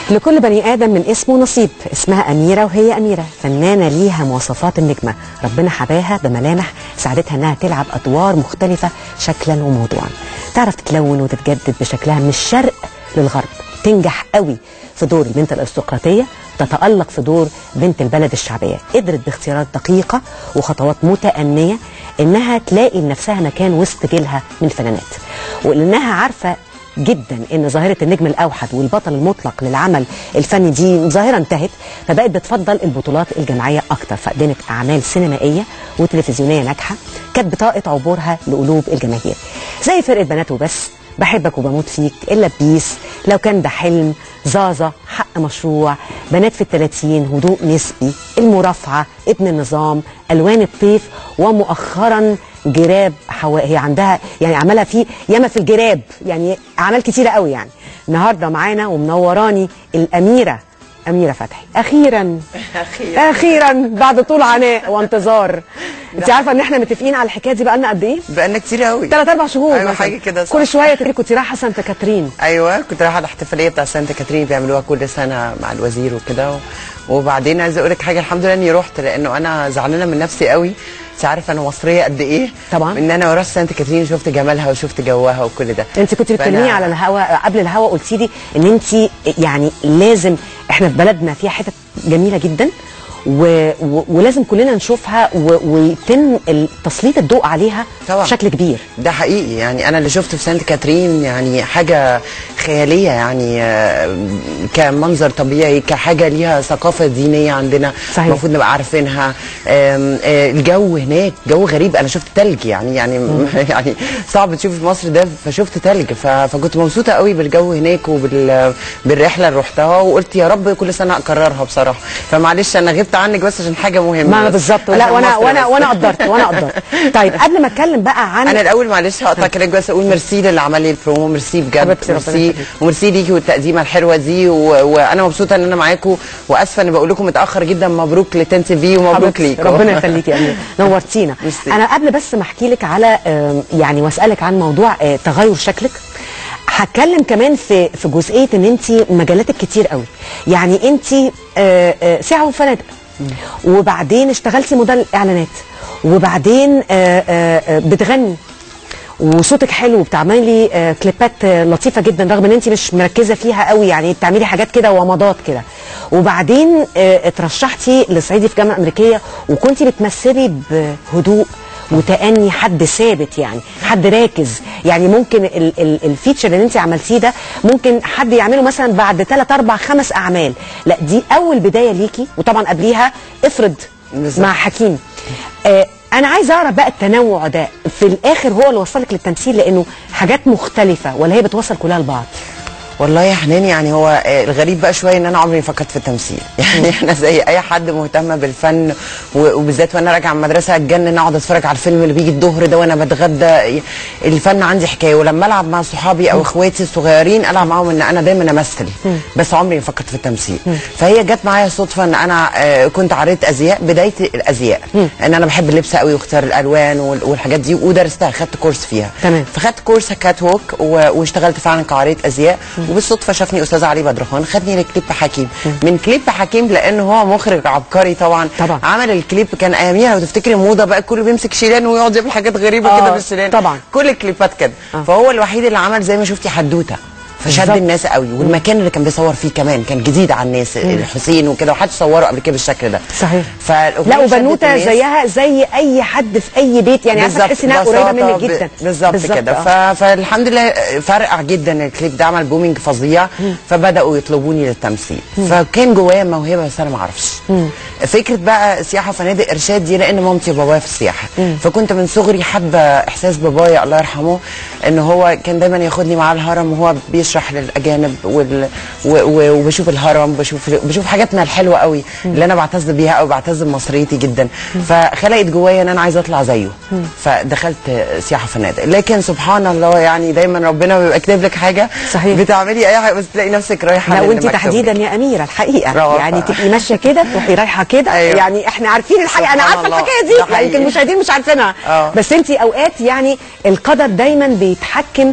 لكل بني آدم من اسمه نصيب اسمها أميرة وهي أميرة فنانة ليها مواصفات النجمة ربنا حباها بملامح ساعدتها أنها تلعب أدوار مختلفة شكلا وموضوعا تعرف تتلون وتتجدد بشكلها من الشرق للغرب تنجح قوي في دور البنت الأرستقراطية تتألق في دور بنت البلد الشعبية قدرت باختيارات دقيقة وخطوات متأنية إنها تلاقي لنفسها مكان وسط جيلها من الفنانات ولأنها عارفة جدا ان ظاهره النجم الاوحد والبطل المطلق للعمل الفني دي ظاهره انتهت فبقت بتفضل البطولات الجماعيه اكتر فقدمت اعمال سينمائيه وتلفزيونيه ناجحه كانت بطاقه عبورها لقلوب الجماهير زي فرقه بنات وبس بحبك وبموت فيك الا بيس لو كان ده حلم زازا حق مشروع بنات في الثلاثين هدوء نسبي المرافعه ابن النظام الوان الطيف ومؤخرا جراب حوا... هي عندها يعني عملها في ياما في الجراب يعني اعمال كتيره قوي يعني النهارده معانا ومنوراني الاميره اميره فتحي اخيرا اخيرا اخيرا بعد طول عناء وانتظار انت عارفه ان احنا متفقين على الحكايه دي بقالنا قد ايه بقالنا كتير قوي ثلاث اربع شهور أيوة، مثلاً. حاجة كده صح. كل شويه تقولي كنت رايحه سانتا كاترين ايوه كنت رايحه الاحتفاليه بتاع سانتا كاترين بيعملوها كل سنه مع الوزير وكده و... وبعدين عايزه اقول لك حاجه الحمد لله اني رحت لانه انا زعلانه من نفسي قوي انت عارفه انا مصريه قد ايه طبعاً. ان انا رحت سانتا كاترين وشفت جمالها وشفت جوها وكل ده انت كنت بتكلميني فأنا- على الهوا قبل الهوا قلتي لي ان انت يعني لازم احنا في بلدنا فيها حتت جميله جدا و... و... ولازم كلنا نشوفها و... ويتم ال- تسليط الضوء عليها طبعاً. بشكل كبير ده حقيقي يعني انا اللي شفته في سانت كاترين يعني حاجه خياليه يعني آه، كمنظر طبيعي كحاجه ليها ثقافه دينيه عندنا صحيح. المفروض نبقى عارفينها آم، آه، الجو هناك جو غريب انا شفت تلج يعني يعني يعني صعب تشوف في مصر ده فشفت تلج ف- فكنت مبسوطه قوي بالجو هناك وبال بالرحله اللي رحتها وقلت يا رب كل سنه اكررها بصراحه فمعلش انا غبت عنك بس عشان حاجه مهمه ما انا بس. بالظبط لا عشان وانا مصر وانا بس. وانا قدرت وانا قدرت طيب قبل ما اتكلم بقى عن انا الاول معلش هقطع كلامك بس اقول ميرسي للي عمل لي البرومو ميرسي بجد حبيبتي، ربنا ميرسي يخليك. وميرسي ليكي والتقديمه الحلوه دي و... وانا مبسوطه ان انا معاكم واسفه اني بقول لكم متاخر جدا مبروك لتن تي في ومبروك حبيبتي، ليكم ربنا يخليكي يا امير نورتينا ميرسي. انا قبل بس ما احكي لك على آم، يعني واسالك عن موضوع آه، تغير شكلك هتكلم كمان في في جزئيه ان انت مجالاتك كتير قوي يعني انت آه، آه، ساعه وفنادق وبعدين اشتغلتي موديل اعلانات وبعدين آه، آه، آه، بتغني وصوتك حلو وبتعملي آه، كليبات آه، لطيفه جدا رغم ان انت مش مركزه فيها قوي يعني بتعملي حاجات كده ومضات كده وبعدين آه، اترشحتي لصعيدي في جامعه امريكيه وكنتي بتمثلي بهدوء وتأني حد ثابت يعني حد راكز يعني ممكن ال ال الفيتشر اللي انت عملتيه ده ممكن حد يعمله مثلا بعد 3 4 5 اعمال لا دي اول بدايه ليكي وطبعا قبليها افرض بالظبط. مع حكيم آه انا عايزه اعرف بقى التنوع ده في الاخر هو اللي وصلك للتمثيل لانه حاجات مختلفه ولا هي بتوصل كلها لبعض والله يا حنان يعني هو آه، الغريب بقى شويه ان انا عمري ما فكرت في التمثيل يعني انا زي اي حد مهتمه بالفن و- وبالذات وانا راجعه من المدرسه اتجنن اقعد اتفرج على الفيلم اللي بيجي الظهر ده وانا بتغدى الفن عندي حكايه ولما العب مع صحابي او اخواتي الصغيرين العب معاهم ان انا دايما امثل بس عمري ما فكرت في التمثيل فهي جت معايا صدفه ان انا آه، كنت عريت ازياء بدايه الازياء ان انا بحب اللبس قوي واختيار الالوان وال- والحاجات دي ودرستها خدت كورس فيها تمام. فخدت كورس كات ووك و- واشتغلت فعلا كعاريه ازياء وبالصدفه شافني استاذ علي بدرخان خدني لكليب حكيم من كليب حكيم لانه هو مخرج عبقري طبعا طبعا. عمل الكليب كان اياميها لو تفتكري موضه بقى كله بيمسك شيلان ويقعد يعمل حاجات غريبه آه، كده بالشيلان طبعا. كل الكليبات كده آه. فهو الوحيد اللي عمل زي ما شفتي حدوته فشد بالظبط. الناس قوي والمكان اللي كان بيصور فيه كمان كان جديد على الناس الحسين وكده وحد صوره قبل كده بالشكل ده صحيح فالأغنية لا شدت وبنوته الناس. زيها زي اي حد في اي بيت يعني عارفه بالظبط، تحسي انها قريبه بساطة، منك ب- جدا بالظبط كده آه. ف... فالحمد لله فرقع جدا الكليب ده عمل بومينج فظيع فبداوا يطلبوني للتمثيل فكان جوايا موهبه بس انا ما اعرفش فكره بقى سياحه وفنادق ارشاد دي لان مامتي وبابايا في السياحه فكنت من صغري حابه احساس بابايا الله يرحمه ان هو كان دايما ياخدني معاه الهرم وهو بيشرح للاجانب وال... و... و... وبشوف الهرم بشوف بشوف حاجاتنا الحلوه قوي اللي انا بعتز بيها او بعتز بمصريتي جدا فخلقت جوايا ان انا عايزه اطلع زيه فدخلت سياحه وفنادق لكن سبحان الله يعني دايما ربنا بيبقى كاتب لك حاجه صحيح. بتعملي اي حاجه بس تلاقي نفسك رايحه لا للي وانت مكتوب تحديدا لك. يا اميره الحقيقه روعة. يعني تبقي ماشيه كده تروحي رايحه كده أيوة. يعني احنا عارفين الحقيقه انا سبحان عارفه الله. الحكايه ده دي يعني حقيقي. يمكن المشاهدين مش عارفينها آه. بس انت اوقات يعني القدر دايما بيتحكم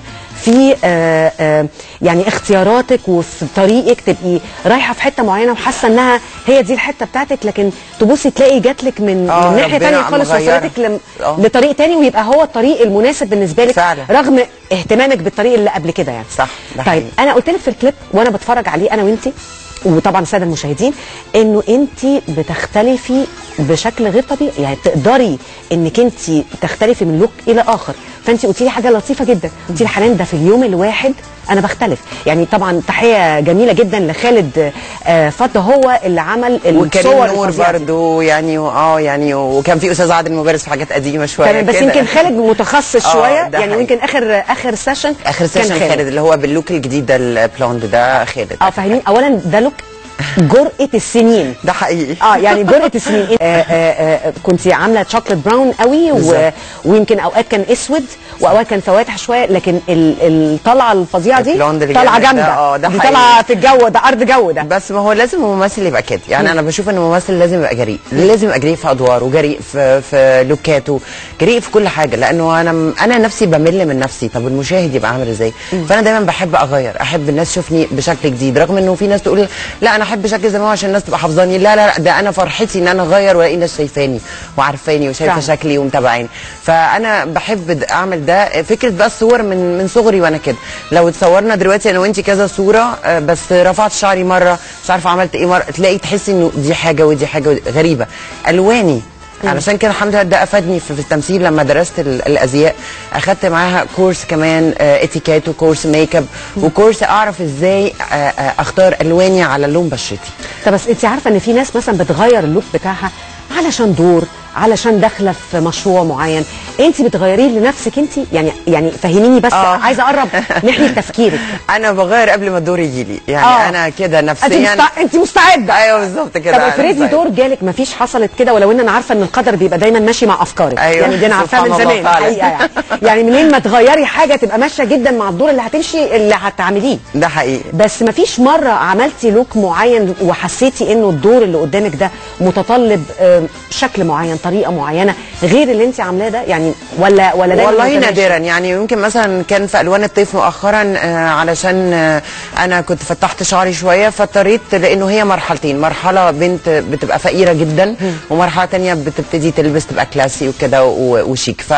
في آه آه يعني اختياراتك وفي طريقك تبقي رايحه في حته معينه وحاسه انها هي دي الحته بتاعتك لكن تبصي تلاقي جاتلك من, آه، من ناحيه ربنا ثانيه خالص مغيرة. وصلتك لم- آه. لطريق تاني ويبقى هو الطريق المناسب بالنسبه لك فعلا. رغم اهتمامك بالطريق اللي قبل كده يعني صح، ده طيب حقيقي. انا قلت لك في الكليب وانا بتفرج عليه انا وانتي وطبعا الساده المشاهدين انه انت بتختلفي بشكل غير طبيعي يعني تقدري انك انت تختلفي من لوك الى اخر فانت قلتي لي حاجه لطيفه جدا قلتي لي حنان ده في اليوم الواحد انا بختلف يعني طبعا تحيه جميله جدا لخالد آه، فضه هو اللي عمل وكريم الصور نور الفظيعة دي. برضو يعني اه يعني وكان في استاذ عادل مبارز في حاجات قديمه شويه تمام بس كده. يمكن خالد متخصص آه، شويه ده يعني حقيقي. يمكن اخر اخر سيشن اخر سيشن خالد اللي هو باللوك الجديد ده البلوند ده خالد اه فاهمين اولا ده لوك جرأة السنين ده حقيقي اه يعني جرأة السنين آه آه آه كنت عامله شوكليت براون قوي و... بالظبط. ويمكن اوقات كان اسود واوقات كان فواتح شويه لكن ال- الطلعه الفظيعه دي البلوند اللي طالعه جامد ده، جامده آه، ده دي حقيقي. طالعه في الجو ده ارض جو ده بس ما هو لازم الممثل يبقى كده يعني انا بشوف ان الممثل لازم يبقى جريء لازم يبقى جريء في ادواره جريء في في لوكاته جريء في كل حاجه لانه انا انا نفسي بمل من نفسي طب المشاهد يبقى عامل ازاي فانا دايما بحب اغير احب الناس تشوفني بشكل جديد رغم انه في ناس تقول لا انا احب شكل زي ما هو عشان الناس تبقى حافظاني لا لا لا ده انا فرحتي ان انا اغير والاقي الناس شايفاني وعارفاني وشايفه فعلا. شكلي ومتابعاني فانا بحب د- اعمل ده فكره بقى الصور من من صغري وانا كده لو اتصورنا دلوقتي انا وانت كذا صوره آه، بس رفعت شعري مره مش عارفه عملت ايه مره تلاقي تحسي انه دي حاجه ودي حاجه ودي غريبه الواني علشان كده الحمد لله ده افادني في في التمثيل لما درست ال- الازياء اخدت معاها كورس كمان آه، اتيكيت وكورس ميك اب وكورس اعرف ازاي آه، آه، اختار الواني على لون بشرتي طب بس انت عارفه ان في ناس مثلا بتغير اللوك بتاعها علشان دور علشان داخله في مشروع معين انت بتغيريه لنفسك انت يعني يعني فهميني بس آه. عايزه اقرب ناحيه تفكيرك انا بغير قبل ما الدور يجي لي يعني آه. انا كده انت نفسيا مستع... انت مستعده ايوه بالظبط كده طب أنا افرضي مستعدة. دور جالك مفيش حصلت كده ولو ان انا عارفه ان القدر بيبقى دايما ماشي مع افكارك أيوة، يعني دي انا عارفاها من سبحان الله زمان فعلا. الحقيقه يعني يعني منين ما تغيري حاجه تبقى ماشيه جدا مع الدور اللي هتمشي اللي هتعمليه ده حقيقي بس مفيش مرة عملتي لوك معين وحسيتي انه الدور اللي قدامك ده متطلب آم، شكل معين طريقة معينة غير اللي انت عاملاه ده يعني ولا ولا دايما والله متماشي؟ نادرا يعني يمكن مثلا كان في الوان الطيف مؤخرا آه، علشان آه، انا كنت فتحت شعري شويه فاضطريت لانه هي مرحلتين مرحله بنت بتبقى فقيره جدا ومرحله تانية بتبتدي تلبس تبقى كلاسي وكده و- وشيك ف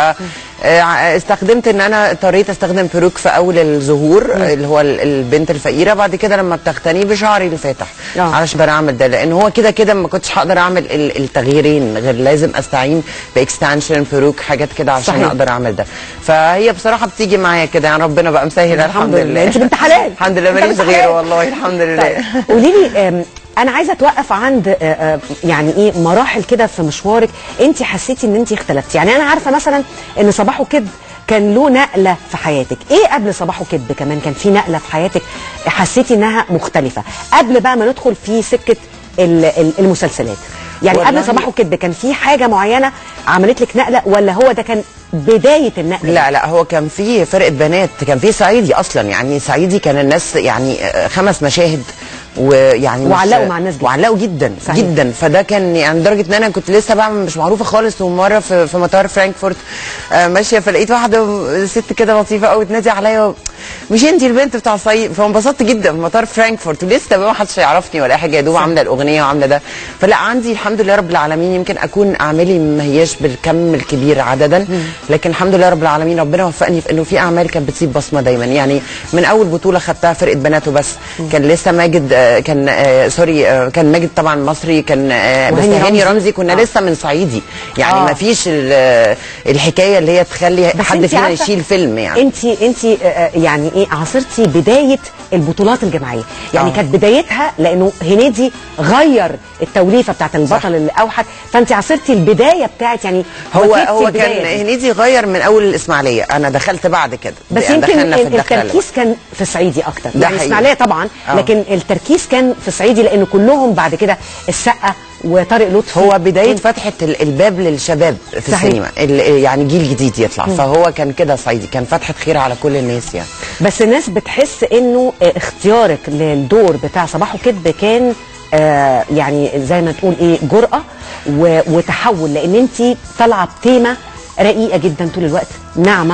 آه، استخدمت ان انا اضطريت استخدم بيروك في اول الظهور اللي هو ال- البنت الفقيره بعد كده لما بتغتني بشعري الفاتح آه. علشان اقدر اعمل ده لان هو كده كده ما كنتش هقدر اعمل ال- التغييرين غير لازم استعين باكستنشن بيروك حاجات كده عشان صحيح. اقدر اعمل ده فهي بصراحه بتيجي معايا كده يعني ربنا بقى مسهل الحمد لله انت بنت حلال الحمد لله انت ماليش بنت غيره حلال. والله الحمد لله طيب قولي لي آم، انا عايزه اتوقف عند آه، آه، يعني ايه مراحل كده في مشوارك انت حسيتي ان انت اختلفتي يعني انا عارفه مثلا ان صباح وكذب كان له نقله في حياتك ايه قبل صباح وكذب كمان كان في نقله في حياتك حسيتي انها مختلفه قبل بقى ما ندخل في سكه ال- ال- المسلسلات يعني والله- قبل صباح وكذب كان في حاجه معينه عملت لك نقله ولا هو ده كان بدايه النقله لا لا هو كان في فرقه بنات كان في صعيدي اصلا يعني صعيدي كان الناس يعني آه، خمس مشاهد ويعني مش- وعلقوا مع الناس جدا. وعلقوا جدا صحيح. جدا فده كان يعني لدرجه ان انا كنت لسه بعمل مش معروفه خالص ومره في, في مطار فرانكفورت آه، ماشيه فلقيت واحده ست كده لطيفه قوي تنادي عليا مش انت البنت بتاع الصعيد فانبسطت جدا في مطار فرانكفورت ولسه بقى ما حدش يعرفني ولا اي حاجه يا دوب عامله الاغنيه وعامله ده فلا عندي الحمد لله رب العالمين يمكن اكون اعمالي ما هياش بالكم الكبير عددا لكن الحمد لله رب العالمين ربنا وفقني في انه في اعمال كانت بتسيب بصمه دايما يعني من اول بطوله خدتها فرقه بنات وبس كان لسه ماجد آه، كان آه، سوري آه، كان ماجد طبعا مصري كان آه، بس وهاني هاني رمزي. رمزي كنا آه. لسه من صعيدي يعني آه. ما فيش ال- الحكايه اللي هي تخلي بس حد انتي فينا عارفة يشيل فيلم يعني انت انت يعني ايه عاصرتي بدايه البطولات الجماعيه يعني آه. كانت بدايتها لانه هنيدي غير التوليفه بتاعت البطل اللي اوحد فانت عاصرتي البدايه بتاعت يعني هو وكيلتي هو البداية كان دي. هنيدي غير من اول الاسماعيليه انا دخلت بعد كده بس يعني يمكن دخلنا في ال- الدخلة التركيز كان في صعيدي اكتر ده يعني حقيقي. اسماعيليه طبعا آه. لكن التركيز كان في صعيدي لانه كلهم بعد كده السقا وطارق لطفي هو بدايه فتحه ال- الباب للشباب في صحيح. السينما ال- يعني جيل جديد يطلع فهو كان كده صعيدي كان فتحه خير على كل الناس يعني بس الناس بتحس انه آه، اختيارك للدور بتاع صباح وكذب كان آه يعني زي ما تقول ايه جرأة و- وتحول لان انت طالعه بتيمه رقيقه جدا طول الوقت ناعمه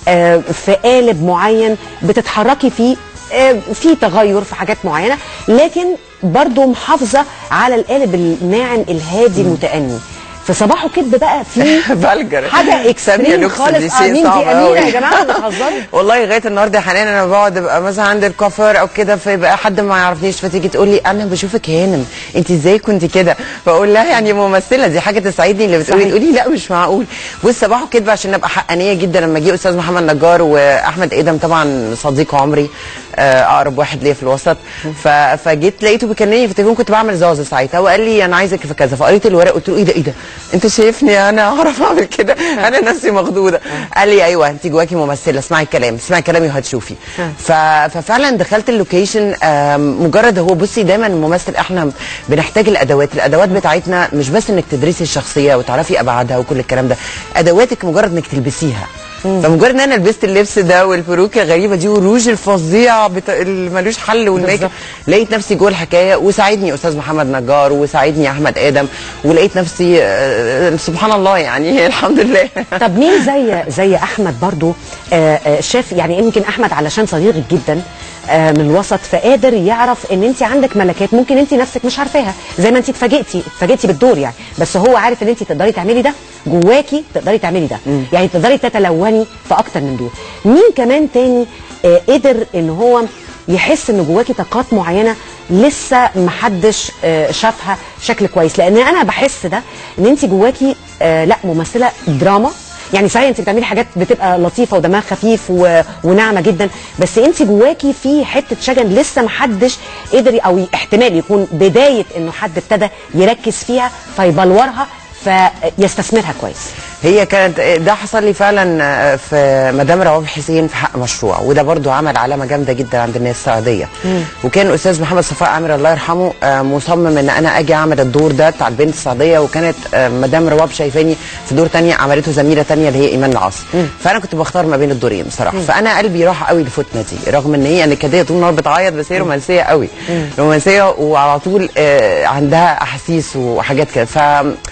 آه، في قالب معين بتتحركي فيه آه، في تغير في حاجات معينه لكن برضو محافظه على القالب الناعم الهادي المتأني في صباحه كده بقى في بلجر حاجه سامية اكستريم لوكس خالص دي اه شيء مين صعب دي اميره أوي. يا جماعه بتهزروا والله لغايه النهارده يا حنان انا بقعد ابقى مثلا عند الكوافير او كده فيبقى حد ما يعرفنيش فتيجي تقول لي انا بشوفك هانم انت ازاي كنت كده فاقول لها يعني ممثله دي حاجه تسعدني اللي بتقولي صحيح. تقولي لا مش معقول بص صباح كدب عشان ابقى حقانيه جدا لما جه استاذ محمد نجار واحمد ادم طبعا صديق عمري آه، اقرب واحد ليا في الوسط ف- فجيت لقيته بيكلمني في التليفون كنت بعمل زازه ساعتها وقال لي انا عايزك في كذا فقريت الورق قلت له ايه ده ايه ده انت شايفني انا اعرف اعمل كده انا نفسي مخضوضه قال لي ايوه انت جواكي ممثله اسمعي الكلام اسمعي كلامي وهتشوفي ف... ففعلا دخلت اللوكيشن آم، مجرد هو بصي دايما الممثل احنا بنحتاج الادوات الادوات بتاعتنا مش بس انك تدرسي الشخصيه وتعرفي ابعادها وكل الكلام ده ادواتك مجرد انك تلبسيها فمجرد ان انا لبست اللبس ده والفروكه الغريبه دي والروج الفظيع بتا... اللي ملوش حل والميك اب لقيت نفسي جوه الحكايه وساعدني استاذ محمد نجار وساعدني احمد ادم ولقيت نفسي آه، سبحان الله يعني الحمد لله طب مين زي زي احمد برضو آه، آه، شاف يعني يمكن احمد علشان صديقك جدا آه، من الوسط فقادر يعرف ان انت عندك ملكات ممكن انت نفسك مش عارفاها زي ما انت اتفاجئتي اتفاجئتي بالدور يعني بس هو عارف ان انت تقدري تعملي ده جواكي تقدري تعملي ده يعني تقدري تتلوني في اكتر من دور مين كمان تاني آه، قدر ان هو يحس ان جواكي طاقات معينه لسه محدش آه، شافها بشكل كويس لان انا بحس ده ان انت جواكي آه، لا ممثله دراما يعني صحيح انت بتعملي حاجات بتبقى لطيفه ودمها خفيف و... وناعمه جدا بس انت جواكي في حته شجن لسه محدش قدر او احتمال يكون بدايه انه حد ابتدى يركز فيها فيبلورها فيستثمرها كويس هي كانت ده حصل لي فعلا آه، في مدام رواب حسين في حق مشروع وده برضو عمل علامه جامده جدا عند الناس السعوديه وكان الاستاذ محمد صفاء عامر الله يرحمه آه، مصمم ان انا اجي اعمل الدور ده بتاع البنت السعوديه وكانت آه، مدام رواب شايفاني في دور تانية عملته زميله تانية اللي هي ايمان العاص فانا كنت بختار ما بين الدورين بصراحه فانا قلبي راح قوي لفتنه دي رغم ان هي نكديه طول النهار بتعيط بس هي رومانسيه قوي رومانسيه وعلى طول آه، عندها احاسيس وحاجات كده ف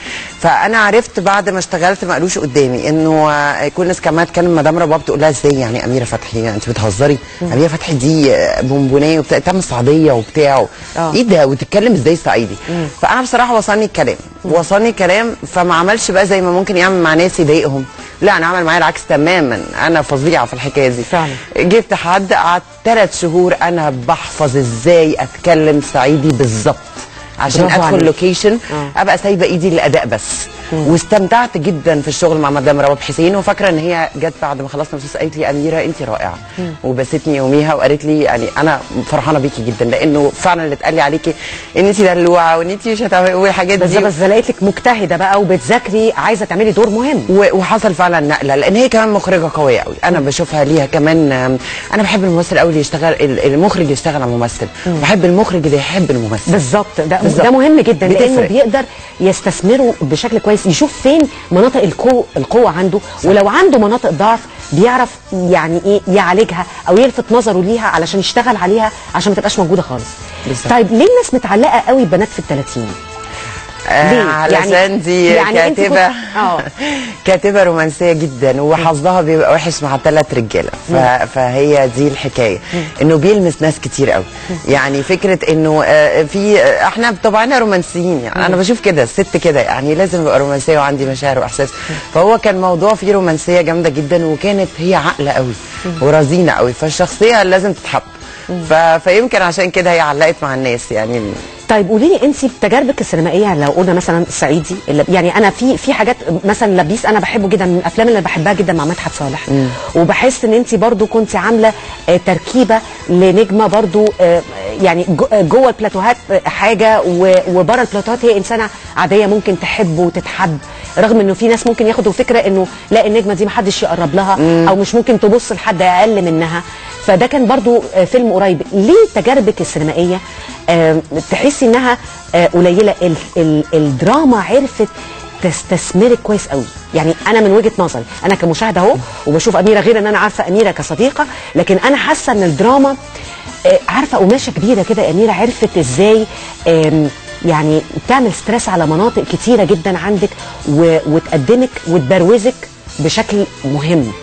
فانا عرفت بعد ما اشتغلت ما قالوش قدامي انه آه، كل الناس كمان تكلم مدام رباب تقول لها ازاي يعني اميره فتحي انت بتهزري اميره فتحي دي آه، بونبونيه وبتاع تعمل صعيديه وبتاع آه. ايه ده وتتكلم ازاي صعيدي فانا بصراحه وصلني الكلام وصلني الكلام فما عملش بقى زي ما ممكن يعمل مع ناس يضايقهم لا انا عمل معايا العكس تماما انا فظيعه في الحكايه دي فعلا. جبت حد قعدت ثلاث شهور انا بحفظ ازاي اتكلم صعيدي بالظبط عشان برافو ادخل عليك. لوكيشن آه. ابقى سايبه ايدي للاداء بس واستمتعت جدا في الشغل مع مدام رواب حسين وفاكره ان هي جت بعد ما خلصنا مسلسل قالت لي اميره انت رائعه وبستني يوميها وقالت لي يعني انا فرحانه بيكي جدا لانه فعلا اللي اتقال لي عليكي ان انت دلوعه وان انت مش هتعملي والحاجات بس دي بس لقيت لك مجتهده بقى وبتذاكري عايزه تعملي دور مهم و- وحصل فعلا نقله لان هي كمان مخرجه قويه قوي انا بشوفها ليها كمان آم، انا بحب الممثل قوي اللي يشتغل ال- المخرج يشتغل على الممثل بحب المخرج اللي يحب الممثل بالظبط ده بالظبط. ده مهم جدا لانه بتفرق. بيقدر يستثمره بشكل كويس يشوف فين مناطق القوه القوه عنده ولو عنده مناطق ضعف بيعرف يعني ايه يعالجها او يلفت نظره ليها علشان يشتغل عليها عشان ما تبقاش موجوده خالص بالظبط. طيب ليه الناس متعلقه قوي ببنات في الثلاثين آه ليه؟ علشان يعني- دي يعني أنت كنت- كاتبه آه. كاتبه رومانسيه جدا وحظها بيبقى وحش مع ثلاث رجاله ف... فهي دي الحكايه انه بيلمس ناس كتير قوي يعني فكره انه آه، في آه، احنا بطبعنا رومانسيين يعني انا بشوف كده الست كده يعني لازم ابقى رومانسيه وعندي مشاعر واحساس فهو كان موضوع فيه رومانسيه جامده جدا وكانت هي عاقله قوي ورزينه قوي فالشخصيه لازم تتحب ف... فيمكن عشان كده هي علقت مع الناس يعني طيب قولي لي انت بتجاربك السينمائيه لو قلنا مثلا صعيدي اللي- يعني انا في في حاجات مثلا لبيس انا بحبه جدا من الافلام اللي بحبها جدا مع مدحت صالح وبحس ان انت برضو كنت عامله آه، تركيبه لنجمه برضو آه، يعني جو- آه، جوه البلاتوهات آه، حاجه و- وبره البلاتوهات هي انسانه عاديه ممكن تحب وتتحب رغم انه في ناس ممكن ياخدوا فكره انه لا النجمه دي محدش يقرب لها او مش ممكن تبص لحد اقل منها فده كان برضو آه، فيلم قريب ليه تجاربك السينمائيه آه، تحسي انها آه، قليله ال ال الدراما عرفت تستثمرك كويس قوي يعني انا من وجهه نظري انا كمشاهده اهو وبشوف اميره غير ان انا عارفه اميره كصديقه لكن انا حاسه ان الدراما آه، عارفه قماشه كبيره كده اميره عرفت ازاي آم، يعني تعمل ستريس على مناطق كتيره جدا عندك و- وتقدمك وتبروزك بشكل مهم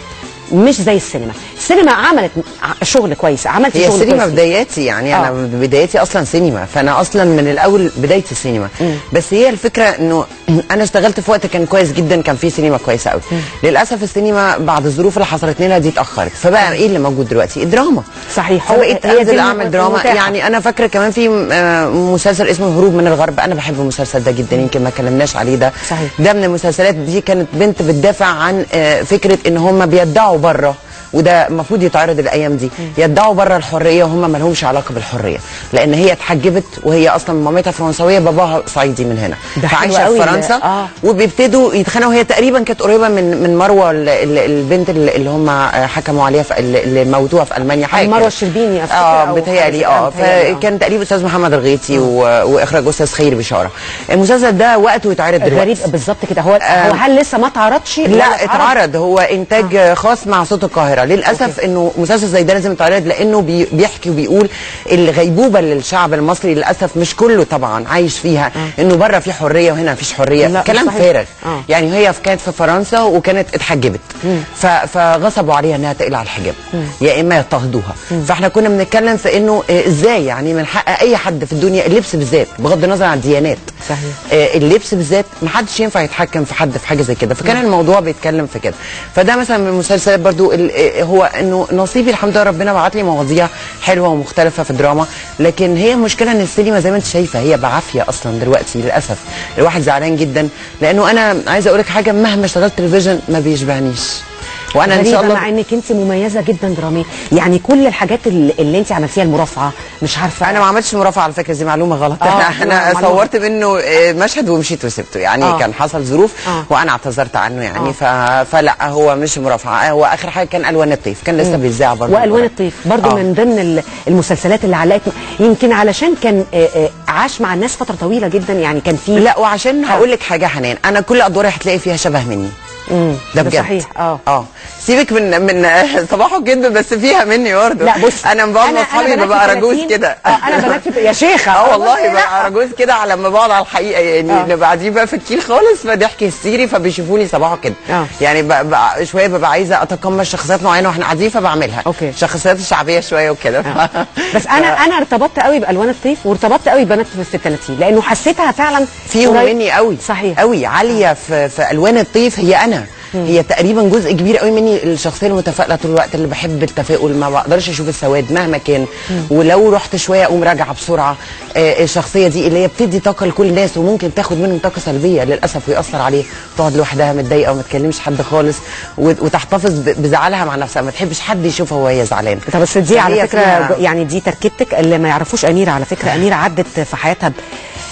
مش زي السينما السينما عملت ع- شغل كويس عملت هي شغل السينما كويس بداياتي يعني آه. انا بداياتي اصلا سينما فانا اصلا من الاول بدايه السينما بس هي الفكره انه انا اشتغلت في وقت كان كويس جدا كان في سينما كويسه قوي للاسف السينما بعد الظروف اللي حصلت لنا دي اتاخرت فبقى ايه اللي موجود دلوقتي الدراما صحيح هو فبقيت هي دي انزل الم- اعمل دراما المتاحة. يعني انا فاكره كمان في آه، مسلسل اسمه هروب من الغرب انا بحب المسلسل ده جدا يمكن ما كلمناش عليه ده صحيح. ده من المسلسلات دي كانت بنت بتدافع عن آه، فكره ان هم بيدعوا بره وده المفروض يتعرض الايام دي يدعوا بره الحريه وهم ما لهمش علاقه بالحريه لان هي اتحجبت وهي اصلا مامتها فرنسويه باباها صعيدي من هنا ده حلو فعايشه قوي في ال- فرنسا آه. وبيبتدوا يتخانقوا هي تقريبا كانت قريبه من من مروه ال- ال- البنت اللي اللي هم آه، حكموا عليها في اللي اللي موتوها في المانيا حاجه مروة كده. الشربيني أفتكر اه أو بتهيألي حاجة- اه بتهيألي، آه. فكان تقريبا استاذ محمد الغيطي و... واخراج استاذ خير بشاره المسلسل ده وقته يتعرض دلوقتي غريب بالظبط كده هو هو هل لسه ما اتعرضش ولا لا اتعرض هو انتاج آه. خاص مع صوت القاهره للاسف انه مسلسل زي ده لازم يتعرض لانه بي بيحكي وبيقول الغيبوبه للشعب المصري للاسف مش كله طبعا عايش فيها انه بره في حريه وهنا مفيش حريه لا، كلام صحيح. فارغ آه. يعني هي كانت في فرنسا وكانت اتحجبت ف... فغصبوا عليها انها تقلع الحجاب يا اما يضطهدوها فاحنا كنا بنتكلم في انه آه، ازاي يعني من حق اي حد في الدنيا اللبس بالذات بغض النظر عن الديانات صحيح. آه، اللبس بالذات ما حدش ينفع يتحكم في حد في حاجه زي كده فكان الموضوع بيتكلم في كده فده مثلا من المسلسلات برضو ال- آه، هو انه نصيبي الحمد لله ربنا بعت لي مواضيع حلوه ومختلفه في الدراما لكن هي المشكله ان السينما زي ما انت شايفه هي بعافيه اصلا دلوقتي للاسف الواحد زعلان جدا لانه انا عايزه اقول لك حاجه مهما اشتغلت تلفزيون ما بيشبعنيش وانا ان شاء غريبة الله مع انك انت مميزه جدا دراميا يعني كل الحاجات اللي, اللي انت عملتيها المرافعه مش عارفه انا ما عملتش مرافعه على فكره دي معلومه غلط آه، انا انا معلومة. صورت منه آه، مشهد ومشيت وسبته يعني آه. كان حصل ظروف آه. وانا اعتذرت عنه يعني آه. ف... فلا هو مش مرافعه هو اخر حاجه كان الوان الطيف كان لسه بيذاع برضه والوان الطيف برضو آه. من ضمن ال- المسلسلات اللي علقت يمكن علشان كان آه، آه، عاش مع الناس فتره طويله جدا يعني كان في لا وعشان هقول لك حاجه حنان انا كل ادواري هتلاقي فيها شبه مني ده ده بجد صحيح، آه. اه سيبك من من صباحه جدا بس فيها مني برضه لا بص انا لما بقعد مع أنا- اصحابي أنا ببقى بنات في رجوز 30 كده اه انا بنات في يا شيخه اه والله لا. بقى رجوز كده على لما بقعد على الحقيقه يعني آه. نبقى قاعدين بقى في الكيل خالص فضحك هستيري فبيشوفوني صباحه كده آه. يعني بقى بقى شويه ببقى عايزه اتقمص شخصيات معينه واحنا قاعدين فبعملها أوكي. شخصيات الشعبيه شويه وكده بس انا انا ارتبطت قوي بالوان الطيف وارتبطت قوي ببنات في 30 لانه حسيتها فعلا فيهم قريب- مني قوي صحيح قوي عاليه في, في الوان الطيف هي انا هي تقريبا جزء كبير قوي مني الشخصيه المتفائله طول الوقت اللي بحب التفاؤل ما بقدرش اشوف السواد مهما كان ولو رحت شويه اقوم راجعه بسرعه آه الشخصيه دي اللي هي بتدي طاقه لكل الناس وممكن تاخد منهم طاقه سلبيه للاسف ويأثر عليه تقعد لوحدها متضايقه وما تكلمش حد خالص وت- وتحتفظ ب- بزعلها مع نفسها ما تحبش حد يشوفها وهي زعلانه طب بس دي على فهي فكره فيها- يعني دي تركيبتك اللي ما يعرفوش اميره على فكره اميره عدت في حياتها ب-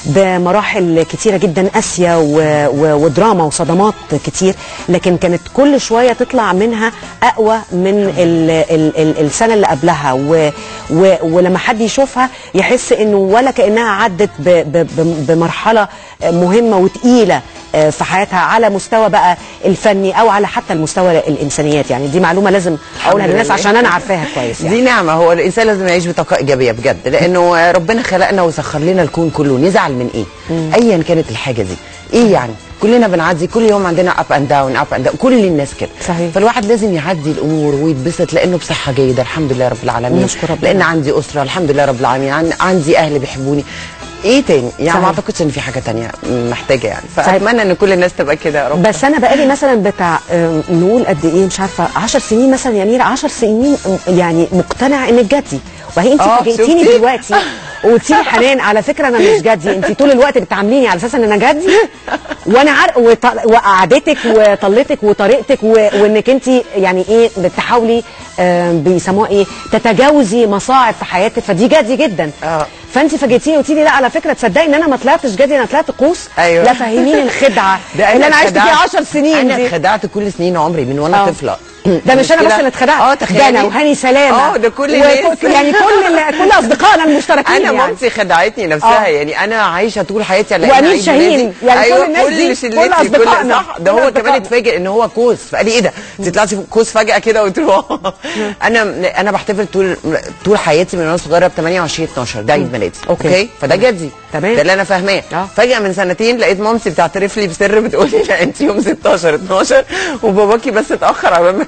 بمراحل كتيره جدا قاسيه و- و- ودراما وصدمات كتير لكن كانت كل شويه تطلع منها اقوى من ال ال ال السنه اللي قبلها و و ولما حد يشوفها يحس انه ولا كانها عدت ب ب ب بمرحله مهمه وتقيله آه، في حياتها على مستوى بقى الفني او على حتى المستوى الانسانيات يعني دي معلومه لازم اقولها الحمد للناس لله. عشان انا عارفاها كويس يعني دي نعمة هو الإنسان لازم يعيش بطاقة إيجابية بجد لأنه ربنا خلقنا وسخر لنا الكون كله نزعل من إيه؟ أيا كانت الحاجة دي إيه يعني؟ كلنا بنعدي كل يوم عندنا اب اند داون اب اند داون كل الناس كده صحيح. فالواحد لازم يعدي الامور ويتبسط لانه بصحه جيده الحمد لله رب العالمين نشكر ربنا. لان عندي اسره الحمد لله رب العالمين عن- عندي اهل بيحبوني ايه تاني يعني صحيح. ما اعتقدش ان في حاجه تانية محتاجه يعني صحيح. فاتمنى ان كل الناس تبقى كده يا رب بس انا بقالي مثلا بتاع آم، نقول قد ايه مش عارفه 10 سنين مثلا يا اميره 10 سنين آم، يعني مقتنع انك جدي وهي انت آه، فاجئتيني شفتي؟ دلوقتي وقلتي لي حنان على فكره انا مش جدي انت طول الوقت بتعامليني على اساس ان انا جدي وانا عارف وط- وقعدتك وطلتك وطريقتك و... وانك انت يعني ايه بتحاولي آم، بيسموها ايه تتجاوزي مصاعب في حياتك فدي جدي جدا آه. فانت فاجئتيني قلتي لي لا على فكره تصدقي ان انا ما طلعتش جدي انا طلعت قوس أيوة. لا فهميني الخدعه اللي انا عشت فيها 10 سنين انا دي اتخدعت كل سنين عمري من وانا آه. طفله ده مش انا بس المشكلة- اللي اتخدعت اه ده تخيلي انا وهاني سلامه اه ده كل وك- الناس يعني كل ال- كل اصدقائنا المشتركين انا يعني. مامتي خدعتني نفسها آه. يعني انا عايشه طول حياتي على وأمين إن عيد شاهين. ميلادي- يعني كل ايوه الناس دي، شلتي، كل أصدقائنا. صح ده كل هو أصدقائنا. كمان اتفاجئ ان هو كوس فقال لي ايه ده انت طلعتي كوس فجاه كده قلت له آه. انا انا بحتفل طول طول حياتي من وانا صغيره ب 28 12 ده عيد ميلادي أوكي. اوكي فده جدي تمام. ده اللي انا فاهماه آه. فجاه من سنتين لقيت مامتي بتعترف لي بسر بتقول لي لا انت يوم 16 12 وباباكي بس اتاخر على ما كتب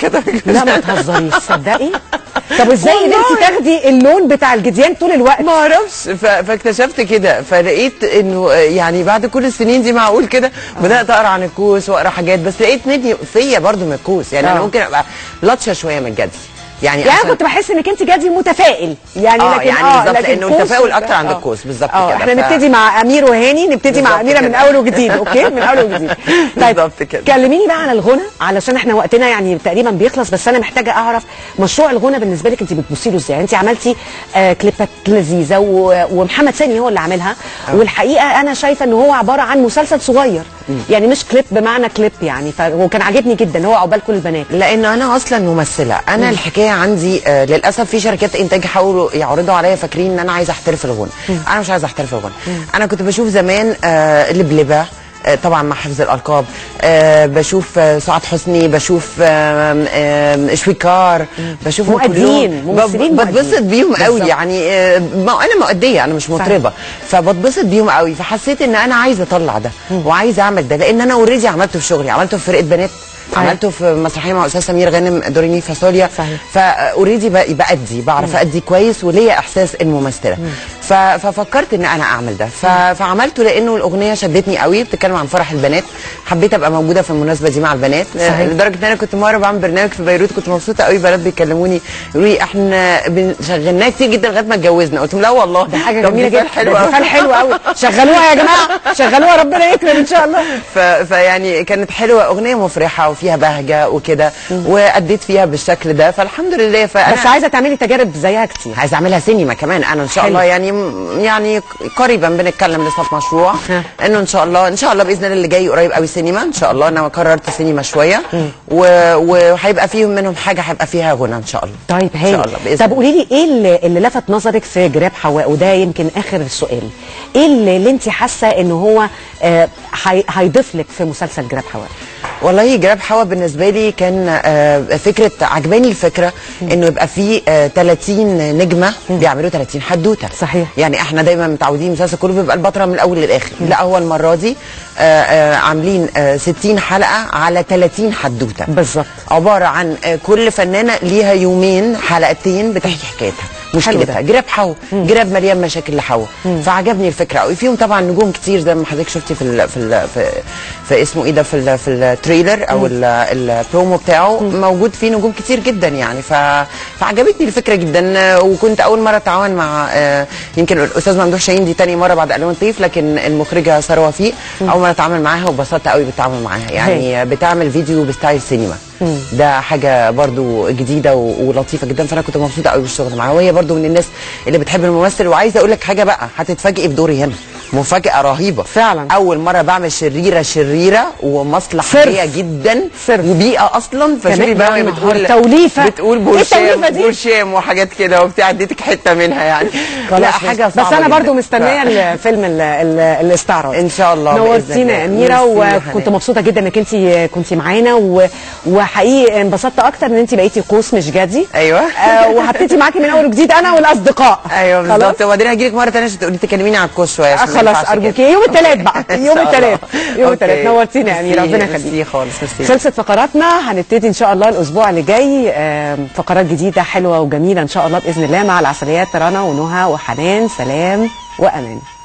كتبك لا ما تهزريش تصدقي طب ازاي والله. قدرتي تاخدي اللون بتاع الجديان طول الوقت ما اعرفش ف- فاكتشفت كده فلقيت انه يعني بعد كل السنين دي معقول كده بدات اقرا عن الكوس واقرا حاجات بس لقيت مني فيا برضو من الكوس يعني انا آه. ممكن ابقى لطشه شويه من الجدي يعني يعني عشان- انا كنت بحس انك انت جدي متفائل يعني آه، لكن يعني اه بالظبط، لكن لأنه كوس- التفاؤل أكتر عند آه. الكوس، بالظبط اه كده. احنا ف- نبتدي مع امير وهاني نبتدي مع بالظبط اميره من كده. اول وجديد اوكي من اول وجديد طيب بالظبط كده. كلميني بقى عن الغنى علشان احنا وقتنا يعني تقريبا بيخلص بس انا محتاجه اعرف مشروع الغنى بالنسبه لك انت بتبصي له ازاي يعني انت عملتي آه كليبات لذيذه و- ومحمد سامي هو اللي عاملها والحقيقه انا شايفه ان هو عباره عن مسلسل صغير يعني مش كليب بمعنى كليب يعني فهو كان عاجبني جدا هو عقبال كل البنات لان انا اصلا ممثله انا الحكايه عندي آه للاسف في شركات انتاج حاولوا يعرضوا عليا فاكرين ان انا عايزه احترف الغنى انا مش عايزه احترف الغنى انا كنت بشوف زمان آه لبلبه آه، طبعا مع حفظ الالقاب آه بشوف آه سعاد حسني بشوف آه آه شويكار بشوف مؤدين، ممثلين بتبسط مؤدين. بيهم قوي بالظبط. يعني آه ما انا مؤديه انا مش مطربه فبتبسط بيهم قوي فحسيت ان انا عايزه اطلع ده وعايزه اعمل ده لان انا اوريدي عملته في شغلي عملته في فرقه بنات صحيح. عملته في مسرحيه مع استاذ سمير غانم دوريمي فاصوليا صحيح. فاوريدي بادي بعرف ادي كويس وليا احساس الممثله ف- ففكرت ان انا اعمل ده ف- فعملته لانه الاغنيه شدتني قوي بتتكلم عن فرح البنات حبيت ابقى موجوده في المناسبه دي مع البنات صحيح. لدرجه ان انا كنت مره بعمل برنامج في بيروت كنت مبسوطه قوي بنات بيكلموني يقولوا لي احنا بن- شغلناه كتير جدا لغايه ما اتجوزنا قلت لهم لا والله ده حاجه طب جميله دي جدا فال حلوه ده قوي. فال حلو قوي شغلوها يا جماعه شغلوها ربنا يكرم ان شاء الله ف... فيعني كانت حلوه اغنيه مفرحه وفيها بهجه وكده واديت فيها بالشكل ده فالحمد لله فانا بس عايزه تعملي تجارب زيها كتير عايزه اعملها سينما كمان انا ان شاء حلو. الله يعني يعني قريبا بنتكلم لسه في مشروع ها. انه ان شاء الله ان شاء الله باذن الله اللي جاي قريب قوي سينما ان شاء الله انا قررت سينما شويه و- وهيبقى فيهم منهم حاجه هيبقى فيها غنى ان شاء الله طيب ان هايل شاء الله باذن طب الله قولي لي ايه اللي, اللي لفت نظرك في جراب حواء وده يمكن اخر السؤال ايه اللي, اللي انت حاسه ان هو آه، هي- هيضيف لك في مسلسل جراب حواء والله جراب حوا بالنسبه لي كان آه، فكره عجباني الفكره انه يبقى في آه، 30 نجمه بيعملوا 30 حدوته صحيح. يعني احنا دايما متعودين المسلسل كله بيبقى البطله من الاول للاخر لا هو المره دي آه، آه، عاملين آه، 60 حلقه على 30 حدوته بالظبط. عباره عن آه، كل فنانه ليها يومين حلقتين بتحكي حكايتها مشكلتها جراب حوا جراب مليان مشاكل لحوا فعجبني الفكره قوي فيهم طبعا نجوم كتير زي ما حضرتك شفتي في ال في ال في, في اسمه ايه ده في ال في التريلر او ال- البرومو بتاعه موجود فيه نجوم كتير جدا يعني ف فعجبتني الفكره جدا آه، وكنت اول مره اتعاون مع آه، يمكن الاستاذ ممدوح شاهين دي تاني مره بعد الوان طيف لكن المخرجه ساره وفيق اول مره اتعامل معاها وبسطت قوي بالتعامل معاها يعني بتعمل فيديو بستايل سينما ده حاجه برضو جديده و- ولطيفه جدا فانا كنت مبسوطه قوي بالشغل معاها وهي برضو من الناس اللي بتحب الممثل وعايزه اقول لك حاجه بقى هتتفاجئي بدوري هنا مفاجاه رهيبه فعلا. اول مره بعمل شريره شريره ومصلحجيه صرف. جدا صرف. وبيئه اصلا فشوفي كمان بقى يا وهي نهار بتقول توليفة. بتقول إيه برشام التوليفة دي؟ برشام وحاجات كده وبتاع اديتك حته منها يعني خلاص لا ماشي. حاجه بس صعبة انا جداً. برضو مستنيه ف- الفيلم ال- ال- الاستعراض إن شاء الله بإذن نورتينا يا الله. اميره ميرسي يا وكنت حنان. مبسوطه جدا انك انت كنت معانا و... وحقيقي انبسطت اكتر ان انت بقيتي قوس مش جدي أيوة. آه وهبتدي معاكي من اول وجديد انا والاصدقاء ايوه خلاص؟ بالظبط وبعدين هجي لك مره ثانيه عشان تقولي تكلميني على الكوش شويه آه عشان ما خلاص ينفعش ارجوك كده. يوم الثلاث بقى إن يوم شاء الله. الثلاث يوم الثلاث أوكي. نورتينا يا اميره ميرسي- ربنا يخليك ميرسي خالص ميرسي خلصت فقراتنا هنبتدي ان شاء الله الاسبوع اللي جاي آم، فقرات جديده حلوه وجميله ان شاء الله باذن الله مع العسليات رنا ونهى وحنان سلام وامان